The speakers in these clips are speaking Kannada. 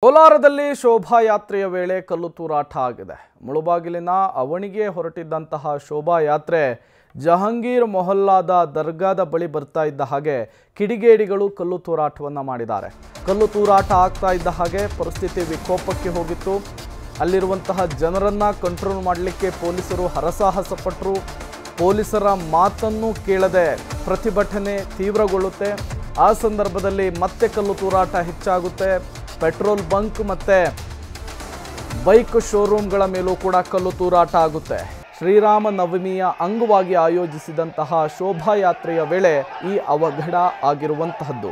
ಕೋಲಾರದಲ್ಲಿ ಶೋಭಾಯಾತ್ರೆಯ ವೇಳೆ ಕಲ್ಲು ತೂರಾಟ ಆಗಿದೆ ಮುಳುಬಾಗಿಲಿನ ಅವಣಿಗೆ ಹೊರಟಿದ್ದಂತಹ ಶೋಭಾಯಾತ್ರೆ ಜಹಂಗೀರ್ ಮೊಹಲ್ಲಾದ ದರ್ಗಾದ ಬಳಿ ಬರ್ತಾ ಇದ್ದ ಹಾಗೆ ಕಿಡಿಗೇಡಿಗಳು ಕಲ್ಲು ತೂರಾಟವನ್ನು ಮಾಡಿದ್ದಾರೆ ಕಲ್ಲು ತೂರಾಟ ಆಗ್ತಾ ಇದ್ದ ಹಾಗೆ ಪರಿಸ್ಥಿತಿ ವಿಕೋಪಕ್ಕೆ ಹೋಗಿತ್ತು ಅಲ್ಲಿರುವಂತಹ ಜನರನ್ನ ಕಂಟ್ರೋಲ್ ಮಾಡಲಿಕ್ಕೆ ಪೊಲೀಸರು ಹರಸಾಹಸ ಪಟ್ಟರು ಪೊಲೀಸರ ಮಾತನ್ನು ಕೇಳದೆ ಪ್ರತಿಭಟನೆ ತೀವ್ರಗೊಳ್ಳುತ್ತೆ ಆ ಸಂದರ್ಭದಲ್ಲಿ ಮತ್ತೆ ಕಲ್ಲು ತೂರಾಟ ಹೆಚ್ಚಾಗುತ್ತೆ ಪೆಟ್ರೋಲ್ ಬಂಕ್ ಮತ್ತೆ ಬೈಕ್ ಶೋರೂಮ್ಗಳ ಮೇಲೂ ಕೂಡ ಕಲ್ಲು ತೂರಾಟ ಆಗುತ್ತೆ ಶ್ರೀರಾಮ ನವಮಿಯ ಅಂಗವಾಗಿ ಆಯೋಜಿಸಿದಂತಹ ಶೋಭಾಯಾತ್ರೆಯ ವೇಳೆ ಈ ಅವಘಡ ಆಗಿರುವಂತಹದ್ದು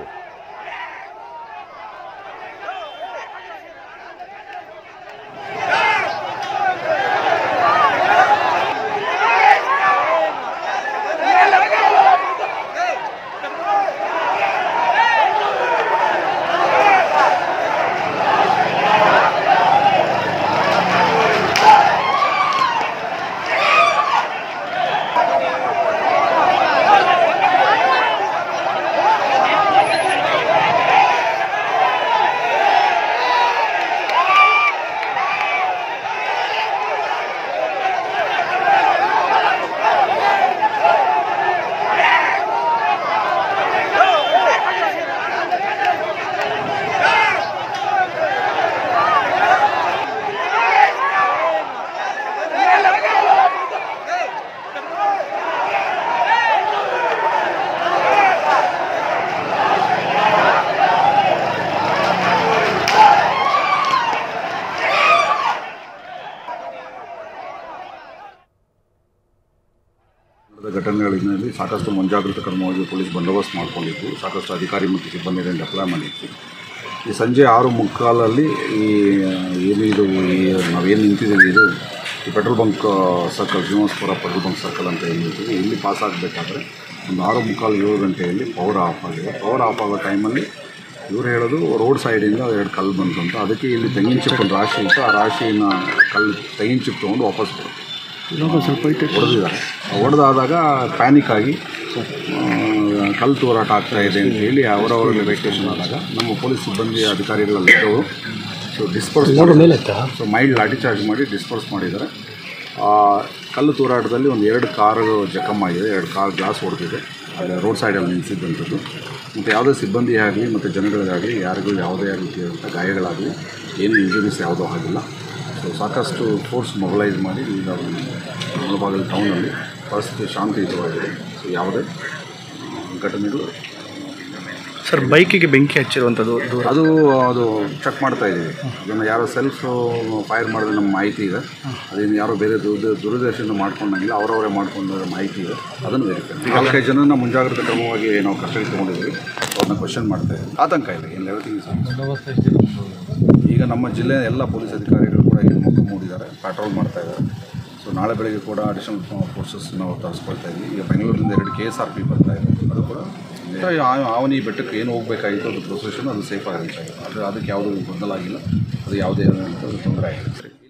ನಡೆದ ಘಟನೆಗಳಲ್ಲಿ ಸಾಕಷ್ಟು ಮುಂಜಾಗ್ರತಾ ಕ್ರಮವಾಗಿ ಪೊಲೀಸ್ ಬಂದೋಬಸ್ತ್ ಮಾಡಿಕೊಂಡಿತ್ತು ಸಾಕಷ್ಟು ಅಧಿಕಾರಿ ಮತ್ತು ಸಿಬ್ಬಂದಿಗಳನ್ನು ಡೆಪ್ಲಾಯ್ ಮಾಡಿತ್ತು ಈ ಸಂಜೆ ಆರು ಮುಕ್ಕಾಲಲ್ಲಿ ಈ ಏನು ಇದು ಈ ನಾವೇನು ನಿಂತಿದ್ದೀವಿ ಇದು ಈ petrol bunk circle Srinivasapura petrol bunk circle ಅಂತ ಏನು ಹೇಳ್ತೀವಿ ಇಲ್ಲಿ ಪಾಸ್ ಆಗಬೇಕಾದ್ರೆ ಒಂದು ಆರು ಮುಕ್ಕಾಲು ಏಳು ಗಂಟೆಯಲ್ಲಿ ಪವರ್ ಆಫ್ ಆಗಿದೆ ಪವರ್ ಆಫ್ ಆಗೋ ಟೈಮಲ್ಲಿ ಇವ್ರು ಹೇಳೋದು ರೋಡ್ ಸೈಡಿಂದ ಎರಡು ಕಲ್ಲು ಬಂತು ಅಂತ ಅದಕ್ಕೆ ಇಲ್ಲಿ ತೆಂಗಿನ ಚಿಪ್ ಒಂದು ರಾಶಿ ಇತ್ತು ಆ ರಾಶಿನ ಕಲ್ಲು ತೆಂಗಿನ ಚಿಪ್ ತೊಗೊಂಡು ವಾಪಸ್ ಹೊಡೆದಿದ್ದಾರೆ ಹೊಡೆದಾದಾಗ ಪ್ಯಾನಿಕ್ ಆಗಿ ಆ, ಕಲ್ಲು ತೂರಾಟ ಆಗ್ತಾ ಇದೆ ಅಂತ ಹೇಳಿ ಅವರವರಲ್ಲಿ ವೆಕೇಶನ್ ಆದಾಗ ನಮ್ಮ ಪೊಲೀಸ್ ಸಿಬ್ಬಂದಿ ಅಧಿಕಾರಿಗಳಲ್ಲಿ ಇದ್ದವರು so disperse so mild lathi charge ಮಾಡಿ ಡಿಸ್ಪರ್ಸ್ ಮಾಡಿದ್ದಾರೆ ಆ ಕಲ್ಲು ತೂರಾಟದಲ್ಲಿ ಒಂದು ಎರಡು ಕಾರು ಜಖಮ್ ಆಗಿದೆ ಎರಡು ಕಾರ್ ಗ್ಲಾಸ್ ಹೊಡೆದಿದೆ ಅಲ್ಲಿ ರೋಡ್ ಸೈಡಲ್ಲಿ ನಿಲ್ಲಿಸಿದ್ದಂಥದ್ದು ಮತ್ತು ಯಾವುದೇ ಸಿಬ್ಬಂದಿ ಆಗಲಿ ಮತ್ತು ಜನಗಳಿಗಾಗಲಿ ಯಾರಿಗೂ ಯಾವುದೇ ರೀತಿಯಾದಂಥ ಗಾಯಗಳಾಗಲಿ ಏನು ಇಂಜುರೀಸ್ ಯಾವುದೂ ಆಗಿಲ್ಲ ಸೊ ಸಾಕಷ್ಟು ಫೋರ್ಸ್ ಮೊಬಲೈಸ್ ಮಾಡಿ ಈಗ ಮುಳಬಾಗಿಲು ಟೌನಲ್ಲಿ ಪರಿಸ್ಥಿತಿ ಶಾಂತಿಯುತವಾಗಿದೆ ಸೊ ಯಾವುದೇ ಆ, ಘಟನೆಗಳು ಸರ್ ಬೈಕಿಗೆ ಬೆಂಕಿ ಹಚ್ಚಿರುವಂಥದ್ದು ದೂರ ಅದು ಅದು ಚೆಕ್ ಮಾಡ್ತಾ ಇದ್ದೀವಿ ಅದನ್ನು ಯಾರೋ ಸೆಲ್ಫ್ ಫೈರ್ ಮಾಡಿದ್ರೆ ನಮ್ಮ ಮಾಹಿತಿ ಇದೆ ಅದೇನು ಯಾರೋ ಬೇರೆ ದುರ್ದ ದುರುದ್ದೇಶದಿಂದ ಮಾಡ್ಕೊಂಡಂಗಿಲ್ಲ ಅವರವರೇ ಮಾಡ್ಕೊಂಡ ಮಾಹಿತಿ ಇದೆ ಅದನ್ನು ವೆರಿಫೈ ಈಗ ನಾಲ್ಕೈದು ಜನನ ಮುಂಜಾಗ್ರತಾ ಕ್ರಮವಾಗಿ ನಾವು ಕಸ್ಟಡಿ ತೊಗೊಂಡಿದ್ದೀವಿ ಅವ್ರನ್ನ ಕ್ವಶನ್ ಮಾಡ್ತಾ ಇದ್ದೀವಿ ಆತಂಕ ಇಲ್ಲ ಏನು ಎವ್ರಿಥಿಂಗ್ ಈಗ ನಮ್ಮ ಜಿಲ್ಲೆಯ ಎಲ್ಲ ಪೊಲೀಸ್ ಅಧಿಕಾರಿಗಳು ಕೂಡ ಇಲ್ಲಿ ಮುಖ ಮೂಡಿದ್ದಾರೆ ಪ್ಯಾಟ್ರೋಲ್ ಮಾಡ್ತಾ ಇದ್ದಾರೆ ಸೊ ನಾಳೆ ಬೆಳಗ್ಗೆ ಕೂಡ ಅಡಿಷನಲ್ ಫೋರ್ಸಸ್ ನಾವು ತರಿಸ್ಕೊಳ್ತಾ ಇದ್ವಿ ಈಗ ಬೆಂಗಳೂರಿಂದ ಎರಡು ಕೆ ಎಸ್ ಆರ್ ಪಿ ಬರ್ತಾ ಇದೆ ಅದು ಕೂಡ ಅಂದ್ರೆ ಆ- ಆವನಿ ಬೆಟ್ಟಕ್ಕೆ ಏನು ಹೋಗಬೇಕಾಗಿತ್ತು ಅದು ಪ್ರೊಸೆಷನ್ ಅದು ಸೇಫಾಗಿ ರೀಚ್ ಆಗಿದೆ ಅದು ಅದಕ್ಕೆ ಯಾವುದೂ ಗೊಂದಲ ಆಗಿಲ್ಲ ಅದು ಯಾವುದೇ ತೊಂದರೆ ಆಗಿಲ್ಲ ಸರಿ